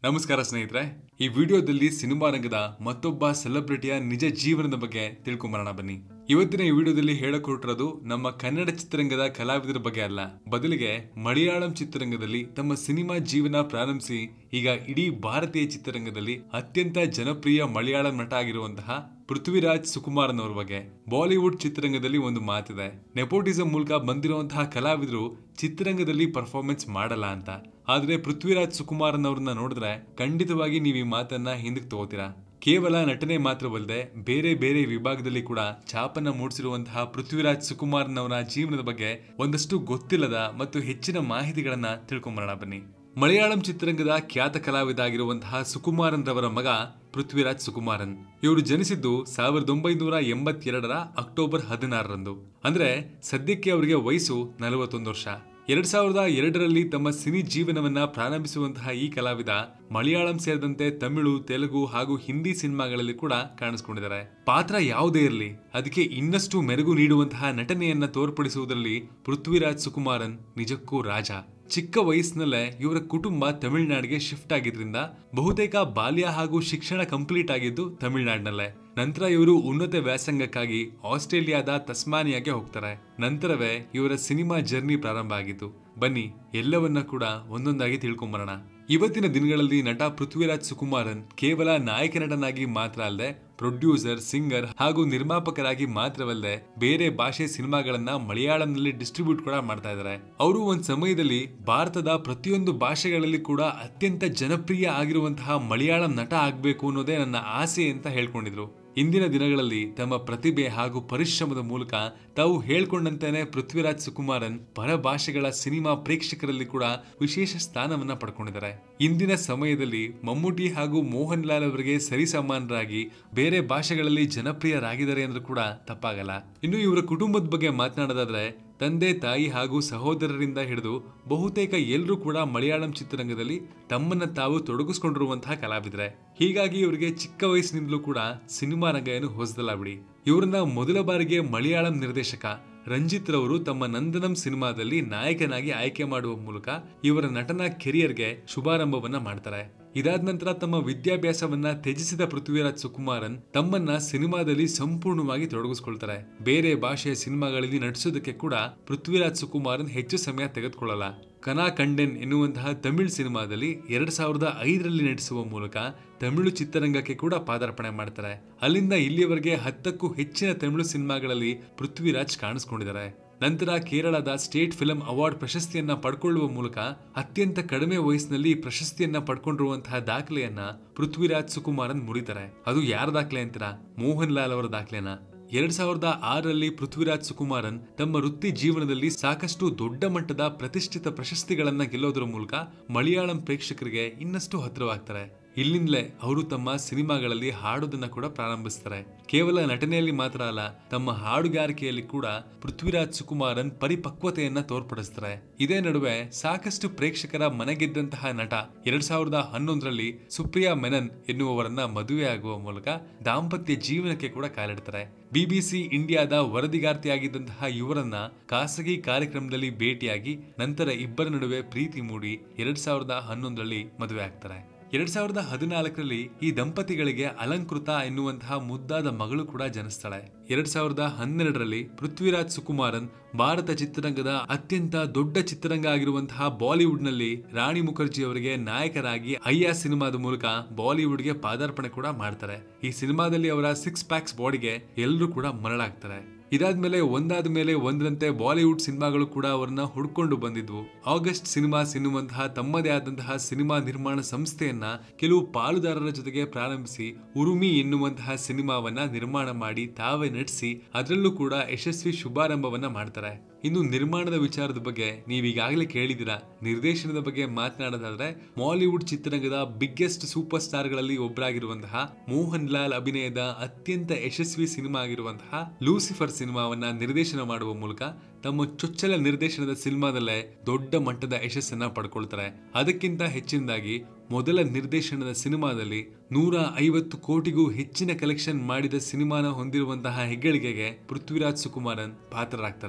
ನಮಸ್ಕಾರ ಸ್ನೇಹಿತರೆ ಈ ವಿಡಿಯೋದಲ್ಲಿ ಸಿನಿಮಾ ರಂಗದ ಮತ್ತೊಬ್ಬ ಸೆಲೆಬ್ರಿಟಿಯ ನಿಜ ಜೀವನದ ಬಗ್ಗೆ ತಿಳ್ಕೊಂಬರೋಣ ಬನ್ನಿ ಇವತ್ತಿನ ಈ ವಿಡಿಯೋದಲ್ಲಿ ಹೇಳಕ್ ಹೊರಟಿರೋದು ನಮ್ಮ ಕನ್ನಡ ಚಿತ್ರರಂಗದ ಕಲಾವಿದರ ಬಗ್ಗೆ ಅಲ್ಲ ಬದಲಿಗೆ ಮಲಯಾಳಂ ಚಿತ್ರರಂಗದಲ್ಲಿ ತಮ್ಮ ಸಿನಿಮಾ ಜೀವನ ಪ್ರಾರಂಭಿಸಿ ಈಗ ಇಡೀ ಭಾರತೀಯ ಚಿತ್ರರಂಗದಲ್ಲಿ ಅತ್ಯಂತ ಜನಪ್ರಿಯ ಮಲಯಾಳಂ ನಟ ಆಗಿರುವಂತಹ ಪೃಥ್ವಿರಾಜ್ ಸುಕುಮಾರನ್ ಅವ್ರ ಬಗ್ಗೆ ಬಾಲಿವುಡ್ ಚಿತ್ರರಂಗದಲ್ಲಿ ಒಂದು ಮಾತಿದೆ ನೆಪೋಟಿಸಂ ಮೂಲಕ ಬಂದಿರುವಂತಹ ಕಲಾವಿದರು ಚಿತ್ರರಂಗದಲ್ಲಿ ಪರ್ಫಾರ್ಮೆನ್ಸ್ ಮಾಡಲ್ಲ ಅಂತ ಆದ್ರೆ ಪೃಥ್ವಿರಾಜ್ ಸುಕುಮಾರನ್ ಅವ್ರನ್ನ ನೋಡಿದ್ರೆ ಖಂಡಿತವಾಗಿ ನೀವು ಈ ಮಾತನ್ನ ಹಿಂದಕ್ಕೆ ತಗೋತೀರಾ ಕೇವಲ ನಟನೆ ಮಾತ್ರವಲ್ಲದೆ ಬೇರೆ ಬೇರೆ ವಿಭಾಗದಲ್ಲಿ ಕೂಡ ಛಾಪನ್ನ ಮೂಡಿಸಿರುವಂತಹ ಪೃಥ್ವಿರಾಜ್ ಸುಕುಮಾರನ್ ಅವರ ಜೀವನದ ಬಗ್ಗೆ ಒಂದಷ್ಟು ಗೊತ್ತಿಲ್ಲದ ಮತ್ತು ಹೆಚ್ಚಿನ ಮಾಹಿತಿಗಳನ್ನ ತಿಳ್ಕೊಂಬರೋಣ ಬನ್ನಿ ಮಲಯಾಳಂ ಚಿತ್ರರಂಗದ ಖ್ಯಾತ ಕಲಾವಿದ ಆಗಿರುವಂತಹ ಸುಕುಮಾರನ್ ರವರ ಮಗ ಪೃಥ್ವಿರಾಜ್ ಸುಕುಮಾರನ್ ಇವರು ಜನಿಸಿದ್ದು ಸಾವಿರದ ಒಂಬೈನೂರ ಎಂಬತ್ತೆರಡರ ಅಕ್ಟೋಬರ್ ಹದಿನಾರರಂದು ಅಂದ್ರೆ ಸದ್ಯಕ್ಕೆ ಅವರಿಗೆ ವಯಸ್ಸು ನಲವತ್ತೊಂದು ವರ್ಷ ಎರಡ್ ಸಾವಿರದ ಎರಡರಲ್ಲಿ ತಮ್ಮ ಸಿನಿ ಜೀವನವನ್ನ ಪ್ರಾರಂಭಿಸುವಂತಹ ಈ ಕಲಾವಿದ ಮಲಯಾಳಂ ಸೇರಿದಂತೆ ತಮಿಳು ತೆಲುಗು ಹಾಗೂ ಹಿಂದಿ ಸಿನಿಮಾಗಳಲ್ಲಿ ಕೂಡ ಕಾಣಿಸ್ಕೊಂಡಿದ್ದಾರೆ ಪಾತ್ರ ಯಾವುದೇ ಇರಲಿ ಅದಕ್ಕೆ ಇನ್ನಷ್ಟು ಮೆರುಗು ನೀಡುವಂತಹ ನಟನೆಯನ್ನ ತೋರ್ಪಡಿಸುವುದರಲ್ಲಿ ಪೃಥ್ವಿರಾಜ್ ಸುಕುಮಾರನ್ ನಿಜಕ್ಕೂ ರಾಜ ಚಿಕ್ಕ ವಯಸ್ಸಿನಲ್ಲೇ ಇವರ ಕುಟುಂಬ ತಮಿಳುನಾಡಿಗೆ ಶಿಫ್ಟ್ ಆಗಿದ್ರಿಂದ ಬಹುತೇಕ ಬಾಲ್ಯ ಹಾಗೂ ಶಿಕ್ಷಣ ಕಂಪ್ಲೀಟ್ ಆಗಿದ್ದು ತಮಿಳುನಾಡಿನಲ್ಲೇ ನಂತರ ಇವರು ಉನ್ನತ ವ್ಯಾಸಂಗಕ್ಕಾಗಿ ಆಸ್ಟ್ರೇಲಿಯಾದ ತಸ್ಮಾನಿಯಾಗೆ ಹೋಗ್ತಾರೆ ನಂತರವೇ ಇವರ ಸಿನಿಮಾ ಜರ್ನಿ ಪ್ರಾರಂಭ ಆಗಿತ್ತು ಬನ್ನಿ ಎಲ್ಲವನ್ನ ಕೂಡ ಒಂದೊಂದಾಗಿ ತಿಳ್ಕೊಂಬರೋಣ ಇವತ್ತಿನ ದಿನಗಳಲ್ಲಿ ನಟ ಪೃಥ್ವಿರಾಜ್ ಸುಕುಮಾರನ್ ಕೇವಲ ನಾಯಕ ನಟನಾಗಿ ಮಾತ್ರ ಅಲ್ಲದೆ ಪ್ರೊಡ್ಯೂಸರ್ ಸಿಂಗರ್ ಹಾಗೂ ನಿರ್ಮಾಪಕರಾಗಿ ಮಾತ್ರವಲ್ಲದೆ ಬೇರೆ ಭಾಷೆ ಸಿನಿಮಾಗಳನ್ನ ಮಲಯಾಳಂನಲ್ಲಿ ಡಿಸ್ಟ್ರಿಬ್ಯೂಟ್ ಕೂಡ ಮಾಡ್ತಾ ಇದ್ದಾರೆ ಅವರು ಒಂದ್ ಸಮಯದಲ್ಲಿ ಭಾರತದ ಪ್ರತಿಯೊಂದು ಭಾಷೆಗಳಲ್ಲಿ ಕೂಡ ಅತ್ಯಂತ ಜನಪ್ರಿಯ ಆಗಿರುವಂತಹ ಮಲಯಾಳಂ ನಟ ಆಗ್ಬೇಕು ಅನ್ನೋದೇ ನನ್ನ ಆಸೆ ಅಂತ ಹೇಳ್ಕೊಂಡಿದ್ರು ಇಂದಿನ ದಿನಗಳಲ್ಲಿ ತಮ್ಮ ಪ್ರತಿಭೆ ಹಾಗೂ ಪರಿಶ್ರಮದ ಮೂಲಕ ತಾವು ಹೇಳ್ಕೊಂಡಂತೆಯೇ ಪೃಥ್ವಿರಾಜ್ ಸುಕುಮಾರನ್ ಪರಭಾಷೆಗಳ ಸಿನಿಮಾ ಪ್ರೇಕ್ಷಕರಲ್ಲಿ ಕೂಡ ವಿಶೇಷ ಸ್ಥಾನವನ್ನ ಪಡ್ಕೊಂಡಿದ್ದಾರೆ ಇಂದಿನ ಸಮಯದಲ್ಲಿ ಮಮ್ಮೂಟಿ ಹಾಗೂ ಮೋಹನ್ ಲಾಲ್ ಅವರಿಗೆ ಸರಿಸಮಾನರಾಗಿ ಬೇರೆ ಭಾಷೆಗಳಲ್ಲಿ ಜನಪ್ರಿಯರಾಗಿದ್ದಾರೆ ಅಂದ್ರೂ ಕೂಡ ತಪ್ಪಾಗಲ್ಲ ಇನ್ನು ಇವರ ಕುಟುಂಬದ ಬಗ್ಗೆ ಮಾತನಾಡೋದಾದ್ರೆ ತಂದೆ ತಾಯಿ ಹಾಗೂ ಸಹೋದರರಿಂದ ಹಿಡಿದು ಬಹುತೇಕ ಎಲ್ಲರೂ ಕೂಡ ಮಲಯಾಳಂ ಚಿತ್ರರಂಗದಲ್ಲಿ ತಮ್ಮನ್ನ ತಾವು ತೊಡಗಿಸ್ಕೊಂಡಿರುವಂತಹ ಕಲಾವಿದರೆ ಹೀಗಾಗಿ ಇವರಿಗೆ ಚಿಕ್ಕ ವಯಸ್ಸಿನಿಂದಲೂ ಕೂಡ ಸಿನಿಮಾ ರಂಗ ಏನು ಹೊಸದಲ್ಲ ಬಿಡಿ ಇವರನ್ನ ಮೊದಲ ಬಾರಿಗೆ ಮಲಯಾಳಂ ನಿರ್ದೇಶಕ ರಂಜಿತ್ ರವರು ತಮ್ಮ ನಂದನಂ ಸಿನಿಮಾದಲ್ಲಿ ನಾಯಕನಾಗಿ ಆಯ್ಕೆ ಮಾಡುವ ಮೂಲಕ ಇವರ ನಟನ ಕೆರಿಯರ್ಗೆ ಶುಭಾರಂಭವನ್ನ ಮಾಡ್ತಾರೆ ಇದಾದ ನಂತರ ತಮ್ಮ ವಿದ್ಯಾಭ್ಯಾಸವನ್ನ ತ್ಯಜಿಸಿದ ಪೃಥ್ವಿರಾಜ್ ಸುಕುಮಾರನ್ ತಮ್ಮನ್ನ ಸಿನಿಮಾದಲ್ಲಿ ಸಂಪೂರ್ಣವಾಗಿ ತೊಡಗಿಸ್ಕೊಳ್ತಾರೆ ಬೇರೆ ಭಾಷೆಯ ಸಿನಿಮಾಗಳಲ್ಲಿ ನಟಿಸೋದಕ್ಕೆ ಕೂಡ ಪೃಥ್ವಿರಾಜ್ ಸುಕುಮಾರನ್ ಹೆಚ್ಚು ಸಮಯ ತೆಗೆದುಕೊಳ್ಳಲ್ಲ ಕನಾ ಕಂಡೆನ್ ಎನ್ನುವಂತಹ ತಮಿಳ್ ಸಿನಿಮಾದಲ್ಲಿ ಎರಡ್ ಸಾವಿರದ ಐದರಲ್ಲಿ ನಟಿಸುವ ಮೂಲಕ ತಮಿಳು ಚಿತ್ರರಂಗಕ್ಕೆ ಕೂಡ ಪಾದಾರ್ಪಣೆ ಮಾಡ್ತಾರೆ ಅಲ್ಲಿಂದ ಇಲ್ಲಿಯವರೆಗೆ ಹತ್ತಕ್ಕೂ ಹೆಚ್ಚಿನ ತಮಿಳು ಸಿನಿಮಾಗಳಲ್ಲಿ ಪೃಥ್ವಿರಾಜ್ ಕಾಣಿಸ್ಕೊಂಡಿದ್ದಾರೆ ನಂತರ ಕೇರಳದ ಸ್ಟೇಟ್ ಫಿಲಂ ಅವಾರ್ಡ್ ಪ್ರಶಸ್ತಿಯನ್ನ ಪಡ್ಕೊಳ್ಳುವ ಮೂಲಕ ಅತ್ಯಂತ ಕಡಿಮೆ ವಯಸ್ಸಿನಲ್ಲಿ ಪ್ರಶಸ್ತಿಯನ್ನ ಪಡ್ಕೊಂಡಿರುವಂತಹ ದಾಖಲೆಯನ್ನ ಪೃಥ್ವಿರಾಜ್ ಸುಕುಮಾರನ್ ಮುರಿತಾರೆ ಅದು ಯಾರ ದಾಖಲೆ ಅಂತೀರಾ ಮೋಹನ್ ಲಾಲ್ ಅವರ ದಾಖಲೆನ ಎರಡ್ ಸಾವಿರದ ಆರರಲ್ಲಿ ಪೃಥ್ವಿರಾಜ್ ಸುಕುಮಾರನ್ ತಮ್ಮ ವೃತ್ತಿ ಜೀವನದಲ್ಲಿ ಸಾಕಷ್ಟು ದೊಡ್ಡ ಮಟ್ಟದ ಪ್ರತಿಷ್ಠಿತ ಪ್ರಶಸ್ತಿಗಳನ್ನ ಗೆಲ್ಲೋದ್ರ ಮೂಲಕ ಮಲಯಾಳಂ ಪ್ರೇಕ್ಷಕರಿಗೆ ಇನ್ನಷ್ಟು ಹತ್ತಿರವಾಗ್ತಾರೆ ಇಲ್ಲಿಂದಲೇ ಅವರು ತಮ್ಮ ಸಿನಿಮಾಗಳಲ್ಲಿ ಹಾಡೋದನ್ನ ಕೂಡ ಪ್ರಾರಂಭಿಸ್ತಾರೆ ಕೇವಲ ನಟನೆಯಲ್ಲಿ ಮಾತ್ರ ಅಲ್ಲ ತಮ್ಮ ಹಾಡುಗಾರಿಕೆಯಲ್ಲಿ ಕೂಡ ಪೃಥ್ವಿರಾಜ್ ಸುಕುಮಾರನ್ ಪರಿಪಕ್ವತೆಯನ್ನ ತೋರ್ಪಡಿಸ್ತಾರೆ ಇದೇ ನಡುವೆ ಸಾಕಷ್ಟು ಪ್ರೇಕ್ಷಕರ ಮನೆಗೆದ್ದಂತಹ ನಟ ಎರಡ್ ಸಾವಿರದ ಹನ್ನೊಂದರಲ್ಲಿ ಸುಪ್ರಿಯಾ ಮೆನನ್ ಎನ್ನುವವರನ್ನ ಮದುವೆ ಆಗುವ ಮೂಲಕ ದಾಂಪತ್ಯ ಜೀವನಕ್ಕೆ ಕೂಡ ಕಾಲಿಡ್ತಾರೆ ಬಿಬಿಸಿ ಇಂಡಿಯಾದ ವರದಿಗಾರ್ತಿಯಾಗಿದ್ದಂತಹ ಇವರನ್ನ ಖಾಸಗಿ ಕಾರ್ಯಕ್ರಮದಲ್ಲಿ ಭೇಟಿಯಾಗಿ ನಂತರ ಇಬ್ಬರ ನಡುವೆ ಪ್ರೀತಿ ಮೂಡಿ ಎರಡ್ ಸಾವಿರದ ಹನ್ನೊಂದರಲ್ಲಿ ಮದುವೆ ಆಗ್ತಾರೆ ಎರಡ್ ಸಾವಿರದ ಹದಿನಾಲ್ಕರಲ್ಲಿ ಈ ದಂಪತಿಗಳಿಗೆ ಅಲಂಕೃತ ಎನ್ನುವಂತಹ ಮುದ್ದಾದ ಮಗಳು ಕೂಡ ಜನಿಸ್ತಾಳೆ ಎರಡ್ ಸಾವಿರದ ಹನ್ನೆರಡರಲ್ಲಿ ಪೃಥ್ವಿರಾಜ್ ಸುಕುಮಾರನ್ ಭಾರತ ಚಿತ್ರರಂಗದ ಅತ್ಯಂತ ದೊಡ್ಡ ಚಿತ್ರರಂಗ ಆಗಿರುವಂತಹ ಬಾಲಿವುಡ್ ನಲ್ಲಿ ರಾಣಿ ಮುಖರ್ಜಿ ಅವರಿಗೆ ನಾಯಕರಾಗಿ ಅಯ್ಯ ಸಿನಿಮಾದ ಮೂಲಕ ಬಾಲಿವುಡ್ಗೆ ಪಾದಾರ್ಪಣೆ ಕೂಡ ಮಾಡ್ತಾರೆ ಈ ಸಿನಿಮಾದಲ್ಲಿ ಅವರ ಸಿಕ್ಸ್ ಪ್ಯಾಕ್ಸ್ ಬಾಡಿಗೆ ಎಲ್ಲರೂ ಕೂಡ ಮರಳಾಗ್ತಾರೆ ಇದಾದ್ಮೇಲೆ ಒಂದಾದ ಮೇಲೆ ಒಂದರಂತೆ ಬಾಲಿವುಡ್ ಸಿನಿಮಾಗಳು ಕೂಡ ಅವರನ್ನ ಹುಡ್ಕೊಂಡು ಬಂದಿದ್ವು ಆಗಸ್ಟ್ ಸಿನಿಮಾಸ್ ಎನ್ನುವಂತಹ ತಮ್ಮದೇ ಆದಂತಹ ಸಿನಿಮಾ ನಿರ್ಮಾಣ ಸಂಸ್ಥೆಯನ್ನ ಕೆಲವು ಪಾಲುದಾರರ ಜೊತೆಗೆ ಪ್ರಾರಂಭಿಸಿ ಉರುಮಿ ಎನ್ನುವಂತಹ ಸಿನಿಮಾವನ್ನ ನಿರ್ಮಾಣ ಮಾಡಿ ತಾವೇ ನಟಿಸಿ ಅದರಲ್ಲೂ ಕೂಡ ಯಶಸ್ವಿ ಶುಭಾರಂಭವನ್ನ ಮಾಡ್ತಾರೆ ಇನ್ನು ನಿರ್ಮಾಣದ ವಿಚಾರದ ಬಗ್ಗೆ ನೀವೀಗಾಗಲೇ ಕೇಳಿದಿರಾ ನಿರ್ದೇಶನದ ಬಗ್ಗೆ ಮಾತನಾಡೋದಾದ್ರೆ ಮಾಲಿವುಡ್ ಚಿತ್ರರಂಗದ ಬಿಗ್ಗೆಸ್ಟ್ ಸೂಪರ್ ಸ್ಟಾರ್ಗಳಲ್ಲಿ ಒಬ್ಬರಾಗಿರುವಂತಹ ಮೋಹನ್ ಲಾಲ್ ಅಭಿನಯದ ಅತ್ಯಂತ ಯಶಸ್ವಿ ಸಿನಿಮಾ ಆಗಿರುವಂತಹ ಲೂಸಿಫರ್ ಸಿನಿಮಾವನ್ನ ನಿರ್ದೇಶನ ಮಾಡುವ ಮೂಲಕ ತಮ್ಮ ಚೊಚ್ಚಲ ನಿರ್ದೇಶನದ ಸಿನಿಮಾದಲ್ಲೇ ದೊಡ್ಡ ಮಟ್ಟದ ಯಶಸ್ಸನ್ನ ಪಡ್ಕೊಳ್ತಾರೆ ಅದಕ್ಕಿಂತ ಹೆಚ್ಚಿನದಾಗಿ ಮೊದಲ ನಿರ್ದೇಶನದ ಸಿನಿಮಾದಲ್ಲಿ ನೂರ ಐವತ್ತು ಕೋಟಿಗೂ ಹೆಚ್ಚಿನ ಕಲೆಕ್ಷನ್ ಮಾಡಿದ ಸಿನಿಮಾನ ಹೊಂದಿರುವಂತಹ ಹೆಗ್ಗಳಿಕೆಗೆ ಪೃಥ್ವಿರಾಜ್ ಸುಕುಮಾರನ್ ಪಾತ್ರರಾಗ್ತಾರೆ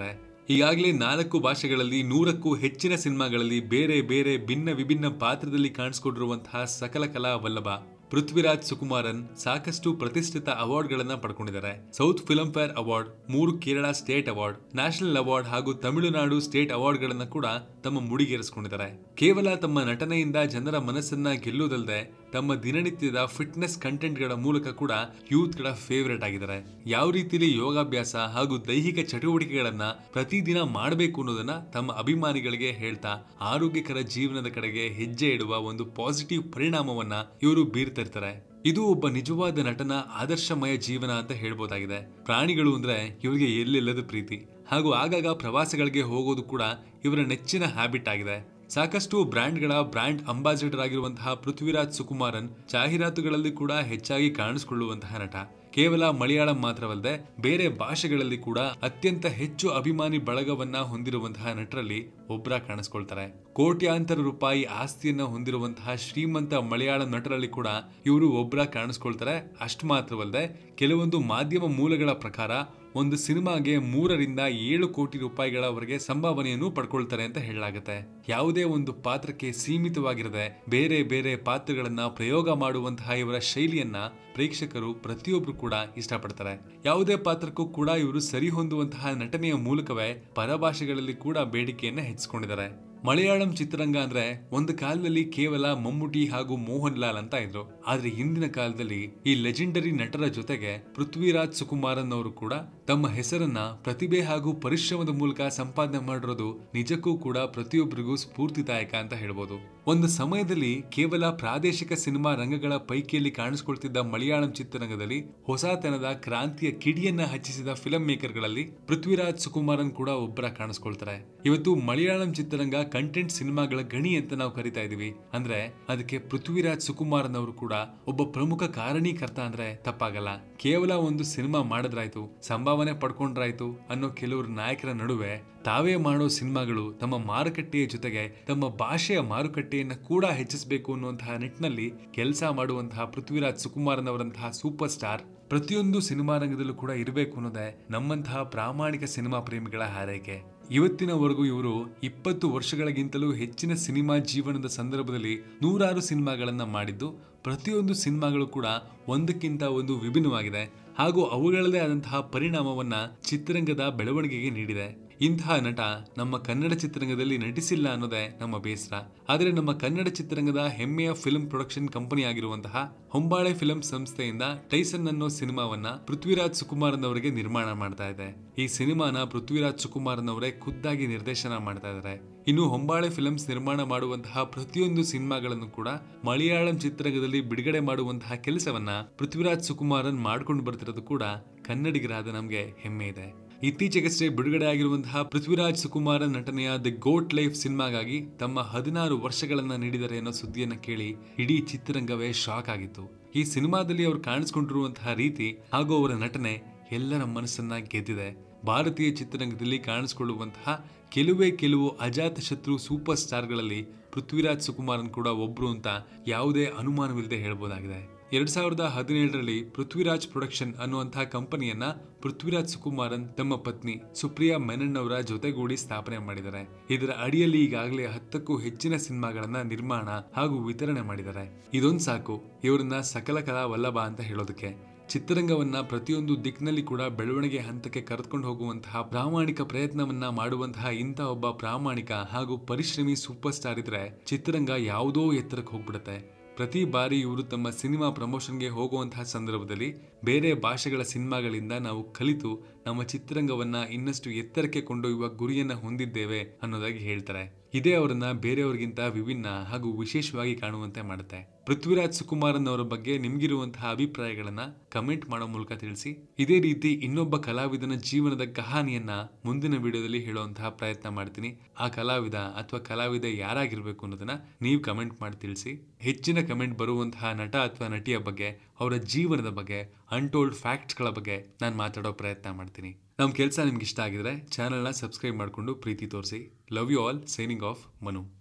ಈಗಾಗಲೇ ನಾಲ್ಕು ಭಾಷೆಗಳಲ್ಲಿ ನೂರಕ್ಕೂ ಹೆಚ್ಚಿನ ಸಿನಿಮಾಗಳಲ್ಲಿ ಬೇರೆ ಬೇರೆ ಭಿನ್ನ ವಿಭಿನ್ನ ಪಾತ್ರದಲ್ಲಿ ಕಾಣಿಸ್ಕೊಂಡಿರುವಂತಹ ಸಕಲ ಕಲಾ ವಲ್ಲಭ ಪೃಥ್ವಿರಾಜ್ ಸುಕುಮಾರನ್ ಸಾಕಷ್ಟು ಪ್ರತಿಷ್ಠಿತ ಅವಾರ್ಡ್ಗಳನ್ನ ಪಡ್ಕೊಂಡಿದ್ದಾರೆ ಸೌತ್ ಫಿಲ್ಮ್ ಫೇರ್ ಅವಾರ್ಡ್ ಮೂರು Kerala state award national award ಹಾಗೂ ತಮಿಳುನಾಡು ಸ್ಟೇಟ್ ಅವಾರ್ಡ್ಗಳನ್ನ ಕೂಡ ತಮ್ಮ ಮುಡಿಗೇರಿಸಿಕೊಂಡಿದ್ದಾರೆ ಕೇವಲ ತಮ್ಮ ನಟನೆಯಿಂದ ಜನರ ಮನಸ್ಸನ್ನ ಗೆಲ್ಲುವುದಲ್ಲದೆ ತಮ್ಮ ದಿನನಿತ್ಯದ ಫಿಟ್ನೆಸ್ ಕಂಟೆಂಟ್ಗಳ ಮೂಲಕ ಕೂಡ ಯೂತ್ಗಳ ಫೇವರೇಟ್ ಆಗಿದ್ದಾರೆ ಯಾವ ರೀತಿಯಲ್ಲಿ ಯೋಗಾಭ್ಯಾಸ ಹಾಗೂ ದೈಹಿಕ ಚಟುವಟಿಕೆಗಳನ್ನ ಪ್ರತಿದಿನ ಮಾಡಬೇಕು ಅನ್ನೋದನ್ನ ತಮ್ಮ ಅಭಿಮಾನಿಗಳಿಗೆ ಹೇಳ್ತಾ ಆರೋಗ್ಯಕರ ಜೀವನದ ಕಡೆಗೆ ಹೆಜ್ಜೆ ಇಡುವ ಒಂದು ಪಾಸಿಟಿವ್ ಪರಿಣಾಮವನ್ನ ಇವರು ಬೀರ್ತಿರ್ತಾರೆ ಇದು ಒಬ್ಬ ನಿಜವಾದ ನಟನ ಆದರ್ಶಮಯ ಜೀವನ ಅಂತ ಹೇಳ್ಬೋದಾಗಿದೆ ಪ್ರಾಣಿಗಳು ಅಂದ್ರೆ ಇವರಿಗೆ ಎಲ್ಲೆಲ್ಲದ ಪ್ರೀತಿ ಹಾಗೂ ಆಗಾಗ ಪ್ರವಾಸಗಳಿಗೆ ಹೋಗೋದು ಕೂಡ ಇವರ ನೆಚ್ಚಿನ ಹ್ಯಾಬಿಟ್ ಆಗಿದೆ ಸಾಕಷ್ಟು ಬ್ರ್ಯಾಂಡ್ಗಳ ಬ್ರ್ಯಾಂಡ್ ಅಂಬಾಸಿಡರ್ ಆಗಿರುವಂತಹ ಪೃಥ್ವಿರಾಜ್ ಸುಕುಮಾರನ್ ಜಾಹೀರಾತುಗಳಲ್ಲಿ ಕೂಡ ಹೆಚ್ಚಾಗಿ ಕಾಣಿಸಿಕೊಳ್ಳುವಂತಹ ನಟ ಕೇವಲ ಮಲಯಾಳಂ ಮಾತ್ರವಲ್ಲದೆ ಬೇರೆ ಭಾಷೆಗಳಲ್ಲಿ ಕೂಡ ಅತ್ಯಂತ ಹೆಚ್ಚು ಅಭಿಮಾನಿ ಬಳಗವನ್ನ ಹೊಂದಿರುವಂತಹ ನಟರಲ್ಲಿ ಒಬ್ಬರ ಕಾಣಿಸ್ಕೊಳ್ತಾರೆ ಕೋಟ್ಯಾಂತರ ರೂಪಾಯಿ ಆಸ್ತಿಯನ್ನ ಹೊಂದಿರುವಂತಹ ಶ್ರೀಮಂತ ಮಲಯಾಳಂ ನಟರಲ್ಲಿ ಕೂಡ ಇವರು ಒಬ್ಬರ ಕಾಣಿಸ್ಕೊಳ್ತಾರೆ ಅಷ್ಟು ಮಾತ್ರವಲ್ಲದೆ ಕೆಲವೊಂದು ಮಾಧ್ಯಮ ಮೂಲಗಳ ಪ್ರಕಾರ ಒಂದು ಸಿನಿಮಾಗೆ ಮೂರರಿಂದ ಏಳು ಕೋಟಿ ರೂಪಾಯಿಗಳವರೆಗೆ ಸಂಭಾವನೆಯನ್ನು ಪಡ್ಕೊಳ್ತಾರೆ ಅಂತ ಹೇಳಲಾಗುತ್ತೆ ಯಾವುದೇ ಒಂದು ಪಾತ್ರಕ್ಕೆ ಸೀಮಿತವಾಗಿರದೆ ಬೇರೆ ಬೇರೆ ಪಾತ್ರಗಳನ್ನ ಪ್ರಯೋಗ ಮಾಡುವಂತಹ ಇವರ ಶೈಲಿಯನ್ನ ಪ್ರೇಕ್ಷಕರು ಪ್ರತಿಯೊಬ್ರು ಕೂಡ ಇಷ್ಟಪಡ್ತಾರೆ ಯಾವುದೇ ಪಾತ್ರಕ್ಕೂ ಕೂಡ ಇವರು ಸರಿ ಹೊಂದುವಂತಹ ನಟನೆಯ ಮೂಲಕವೇ ಪರಭಾಷೆಗಳಲ್ಲಿ ಕೂಡ ಬೇಡಿಕೆಯನ್ನ ಹೆಚ್ಚಿಕೊಂಡಿದ್ದಾರೆ ಮಲಯಾಳಂ ಚಿತ್ರರಂಗ ಅಂದ್ರೆ ಒಂದು ಕಾಲದಲ್ಲಿ ಕೇವಲ ಮಮ್ಮೂಟಿ ಹಾಗೂ ಮೋಹನ್ ಲಾಲ್ ಅಂತ ಇದ್ರು ಆದ್ರೆ ಹಿಂದಿನ ಕಾಲದಲ್ಲಿ ಈ ಲೆಜೆಂಡರಿ ನಟರ ಜೊತೆಗೆ ಪೃಥ್ವಿರಾಜ್ ಸುಕುಮಾರನ್ ಅವರು ಕೂಡ ತಮ್ಮ ಹೆಸರನ್ನ ಪ್ರತಿಭೆ ಹಾಗೂ ಪರಿಶ್ರಮದ ಮೂಲಕ ಸಂಪಾದನೆ ಮಾಡಿರೋದು ನಿಜಕ್ಕೂ ಕೂಡ ಪ್ರತಿಯೊಬ್ಬರಿಗೂ ಸ್ಫೂರ್ತಿದಾಯಕ ಅಂತ ಹೇಳ್ಬೋದು ಒಂದು ಸಮಯದಲ್ಲಿ ಕೇವಲ ಪ್ರಾದೇಶಿಕ ಸಿನಿಮಾ ರಂಗಗಳ ಪೈಕಿಯಲ್ಲಿ ಕಾಣಿಸ್ಕೊಳ್ತಿದ್ದ ಮಲಯಾಳಂ ಚಿತ್ರರಂಗದಲ್ಲಿ ಹೊಸತನದ ಕ್ರಾಂತಿಯ ಕಿಡಿಯನ್ನ ಹಚ್ಚಿಸಿದ ಫಿಲ್ಮ್ ಮೇಕರ್ಗಳಲ್ಲಿ ಪೃಥ್ವಿರಾಜ್ ಸುಕುಮಾರನ್ ಕೂಡ ಒಬ್ಬರ ಕಾಣಿಸ್ಕೊಳ್ತಾರೆ ಇವತ್ತು ಮಲಯಾಳಂ ಚಿತ್ರರಂಗ ಕಂಟೆಂಟ್ ಸಿನಿಮಾಗಳ ಗಣಿ ಅಂತ ನಾವು ಕರಿತಾ ಇದೀವಿ ಅಂದ್ರೆ ಅದಕ್ಕೆ ಪೃಥ್ವಿರಾಜ್ ಸುಕುಮಾರನ್ ಅವರು ಕೂಡ ಒಬ್ಬ ಪ್ರಮುಖ ಕಾರಣೀಕರ್ತ ಅಂದ್ರೆ ತಪ್ಪಾಗಲ್ಲ ಕೇವಲ ಒಂದು ಸಿನಿಮಾ ಮಾಡಿದ್ರಾಯ್ತು ಸಂಭಾವನೆ ಪಡ್ಕೊಂಡ್ರಾಯ್ತು ಅನ್ನೋ ಕೆಲವರು ನಾಯಕರ ನಡುವೆ ತಾವೇ ಮಾಡೋ ಸಿನಿಮಾಗಳು ತಮ್ಮ ಮಾರುಕಟ್ಟೆಯ ಜೊತೆಗೆ ತಮ್ಮ ಭಾಷೆಯ ಮಾರುಕಟ್ಟೆಯನ್ನ ಕೂಡ ಹೆಚ್ಚಿಸಬೇಕು ಅನ್ನುವಂತಹ ನಿಟ್ಟಿನಲ್ಲಿ ಕೆಲಸ ಮಾಡುವಂತಹ ಪೃಥ್ವಿರಾಜ್ ಸುಕುಮಾರನ್ ಅವರಂತಹ ಸೂಪರ್ ಸ್ಟಾರ್ ಪ್ರತಿಯೊಂದು ಸಿನಿಮಾ ರಂಗದಲ್ಲೂ ಕೂಡ ಇರಬೇಕು ಅನ್ನೋದೇ ನಮ್ಮಂತಹ ಪ್ರಾಮಾಣಿಕ ಸಿನಿಮಾ ಪ್ರೇಮಿಗಳ ಹಾರೈಕೆ ಇವತ್ತಿನವರೆಗೂ ಇವರು ಇಪ್ಪತ್ತು ವರ್ಷಗಳಿಗಿಂತಲೂ ಹೆಚ್ಚಿನ ಸಿನಿಮಾ ಜೀವನದ ಸಂದರ್ಭದಲ್ಲಿ ನೂರಾರು ಸಿನಿಮಾಗಳನ್ನ ಮಾಡಿದ್ದು ಪ್ರತಿಯೊಂದು ಸಿನಿಮಾಗಳು ಕೂಡ ಒಂದಕ್ಕಿಂತ ಒಂದು ವಿಭಿನ್ನವಾಗಿದೆ ಹಾಗೂ ಅವುಗಳದೇ ಆದಂತಹ ಪರಿಣಾಮವನ್ನ ಚಿತ್ರರಂಗದ ಬೆಳವಣಿಗೆಗೆ ನೀಡಿದೆ ಇಂತಹ ನಟ ನಮ್ಮ ಕನ್ನಡ ಚಿತ್ರರಂಗದಲ್ಲಿ ನಟಿಸಿಲ್ಲ ಅನ್ನೋದೇ ನಮ್ಮ ಬೇಸರ ಆದರೆ ನಮ್ಮ ಕನ್ನಡ ಚಿತ್ರರಂಗದ ಹೆಮ್ಮೆಯ ಫಿಲ್ಮ್ ಪ್ರೊಡಕ್ಷನ್ ಕಂಪನಿ ಆಗಿರುವಂತಹ ಹೊಂಬಾಳೆ ಫಿಲ್ಮ್ ಸಂಸ್ಥೆಯಿಂದ ಟೈಸನ್ ಅನ್ನೋ ಸಿನಿಮಾವನ್ನ ಪೃಥ್ವಿರಾಜ್ ಸುಕುಮಾರನ್ ಅವರಿಗೆ ನಿರ್ಮಾಣ ಮಾಡ್ತಾ ಇದೆ ಈ ಸಿನಿಮಾನ ಪೃಥ್ವಿರಾಜ್ ಸುಕುಮಾರನ್ ಅವರೇ ಖುದ್ದಾಗಿ ನಿರ್ದೇಶನ ಮಾಡ್ತಾ ಇದ್ದಾರೆ ಇನ್ನು ಹೊಂಬಾಳೆ ಫಿಲ್ಮ್ಸ್ ನಿರ್ಮಾಣ ಮಾಡುವಂತಹ ಪ್ರತಿಯೊಂದು ಸಿನಿಮಾಗಳನ್ನು ಕೂಡ ಮಲಯಾಳಂ ಚಿತ್ರರಂಗದಲ್ಲಿ ಬಿಡುಗಡೆ ಮಾಡುವಂತಹ ಕೆಲಸವನ್ನ ಪೃಥ್ವಿರಾಜ್ ಸುಕುಮಾರನ್ ಮಾಡ್ಕೊಂಡು ಬರ್ತಿರೋದು ಕೂಡ ಕನ್ನಡಿಗರಾದ ನಮಗೆ ಹೆಮ್ಮೆ ಇದೆ ಇತ್ತೀಚೆಗಷ್ಟೇ ಬಿಡುಗಡೆ ಆಗಿರುವಂತಹ ಪೃಥ್ವಿರಾಜ್ ಸುಕುಮಾರನ್ ನಟನೆಯ ದಿ ಗೋಟ್ ಲೈಫ್ ಸಿನಿಮಾಗಾಗಿ ತಮ್ಮ ಹದಿನಾರು ವರ್ಷಗಳನ್ನ ನೀಡಿದರೆ ಅನ್ನೋ ಸುದ್ದಿಯನ್ನ ಕೇಳಿ ಇಡೀ ಚಿತ್ರರಂಗವೇ ಶಾಕ್ ಆಗಿತ್ತು ಈ ಸಿನಿಮಾದಲ್ಲಿ ಅವರು ಕಾಣಿಸ್ಕೊಂಡಿರುವಂತಹ ರೀತಿ ಹಾಗೂ ಅವರ ನಟನೆ ಎಲ್ಲರ ಮನಸ್ಸನ್ನ ಗೆದ್ದಿದೆ ಭಾರತೀಯ ಚಿತ್ರರಂಗದಲ್ಲಿ ಕಾಣಿಸಿಕೊಳ್ಳುವಂತಹ ಕೆಲವೇ ಕೆಲವು ಅಜಾತ ಶತ್ರು ಸೂಪರ್ ಸ್ಟಾರ್ಗಳಲ್ಲಿ ಪೃಥ್ವಿರಾಜ್ ಸುಕುಮಾರನ್ ಕೂಡ ಒಬ್ರು ಅಂತ ಯಾವುದೇ ಅನುಮಾನವಿಲ್ಲದೆ ಹೇಳ್ಬೋದಾಗಿದೆ ಎರಡ್ ಸಾವಿರದ ಹದಿನೇಳರಲ್ಲಿ ಪೃಥ್ವಿರಾಜ್ ಪ್ರೊಡಕ್ಷನ್ ಅನ್ನುವಂತಹ ಕಂಪನಿಯನ್ನ ಪೃಥ್ವಿರಾಜ್ ಸುಕುಮಾರನ್ ತಮ್ಮ ಪತ್ನಿ ಸುಪ್ರಿಯಾ ಮೆನನ್ ಅವರ ಜೊತೆಗೂಡಿ ಸ್ಥಾಪನೆ ಮಾಡಿದ್ದಾರೆ ಇದರ ಅಡಿಯಲ್ಲಿ ಈಗಾಗಲೇ ಹತ್ತಕ್ಕೂ ಹೆಚ್ಚಿನ ಸಿನಿಮಾಗಳನ್ನ ನಿರ್ಮಾಣ ಹಾಗೂ ವಿತರಣೆ ಮಾಡಿದ್ದಾರೆ ಇದೊಂದು ಸಾಕು ಇವರನ್ನ ಸಕಲ ಕಲಾ ವಲ್ಲಭ ಅಂತ ಹೇಳೋದಕ್ಕೆ ಚಿತ್ರರಂಗವನ್ನ ಪ್ರತಿಯೊಂದು ದಿಕ್ಕಿನಲ್ಲಿ ಕೂಡ ಬೆಳವಣಿಗೆ ಹಂತಕ್ಕೆ ಕರೆದುಕೊಂಡು ಹೋಗುವಂತಹ ಪ್ರಾಮಾಣಿಕ ಪ್ರಯತ್ನವನ್ನ ಮಾಡುವಂತಹ ಇಂಥ ಒಬ್ಬ ಪ್ರಾಮಾಣಿಕ ಹಾಗೂ ಪರಿಶ್ರಮಿ ಸೂಪರ್ ಸ್ಟಾರ್ ಇದ್ರೆ ಚಿತ್ರರಂಗ ಯಾವುದೋ ಎತ್ತರಕ್ಕೆ ಹೋಗ್ಬಿಡುತ್ತೆ ಪ್ರತಿ ಬಾರಿ ಇವರು ತಮ್ಮ ಸಿನಿಮಾ ಪ್ರಮೋಷನ್ಗೆ ಹೋಗುವಂತಹ ಸಂದರ್ಭದಲ್ಲಿ ಬೇರೆ ಭಾಷೆಗಳ ಸಿನಿಮಾಗಳಿಂದ ನಾವು ಕಲಿತು ನಮ್ಮ ಚಿತ್ರರಂಗವನ್ನ ಇನ್ನಷ್ಟು ಎತ್ತರಕ್ಕೆ ಕೊಂಡೊಯ್ಯುವ ಗುರಿಯನ್ನ ಹೊಂದಿದ್ದೇವೆ ಅನ್ನೋದಾಗಿ ಹೇಳ್ತಾರೆ ಇದೇ ಅವರನ್ನ ಬೇರೆಯವರಿಗಿಂತ ವಿಭಿನ್ನ ಹಾಗೂ ವಿಶೇಷವಾಗಿ ಕಾಣುವಂತೆ ಮಾಡುತ್ತೆ ಪೃಥ್ವಿರಾಜ್ ಸುಕುಮಾರನ್ ಅವರ ಬಗ್ಗೆ ನಿಮ್ಗಿರುವಂತಹ ಅಭಿಪ್ರಾಯಗಳನ್ನ ಕಮೆಂಟ್ ಮಾಡೋ ಮೂಲಕ ತಿಳಿಸಿ ಇದೇ ರೀತಿ ಇನ್ನೊಬ್ಬ ಕಲಾವಿದನ ಜೀವನದ ಕಹಾನಿಯನ್ನ ಮುಂದಿನ ವಿಡಿಯೋದಲ್ಲಿ ಹೇಳುವಂತಹ ಪ್ರಯತ್ನ ಮಾಡ್ತೀನಿ ಆ ಕಲಾವಿದ ಅಥವಾ ಕಲಾವಿದ ಯಾರಾಗಿರ್ಬೇಕು ಅನ್ನೋದನ್ನ ನೀವು ಕಮೆಂಟ್ ಮಾಡಿ ತಿಳಿಸಿ ಹೆಚ್ಚಿನ ಕಮೆಂಟ್ ಬರುವಂತಹ ನಟ ಅಥವಾ ನಟಿಯ ಬಗ್ಗೆ ಅವರ ಜೀವನದ ಬಗ್ಗೆ ಅನ್ಟೋಲ್ಡ್ ಫ್ಯಾಕ್ಟ್ಸ್ಗಳ ಬಗ್ಗೆ ನಾನು ಮಾತಾಡೋ ಪ್ರಯತ್ನ ಮಾಡ್ತೀನಿ ನಮ್ಮ ಕೆಲಸ ನಿಮ್ಗೆ ಇಷ್ಟ ಆಗಿದ್ರೆ ಚಾನಲ್ನ ಸಬ್ಸ್ಕ್ರೈಬ್ ಮಾಡಿಕೊಂಡು ಪ್ರೀತಿ ತೋರಿಸಿ love you all signing off Manu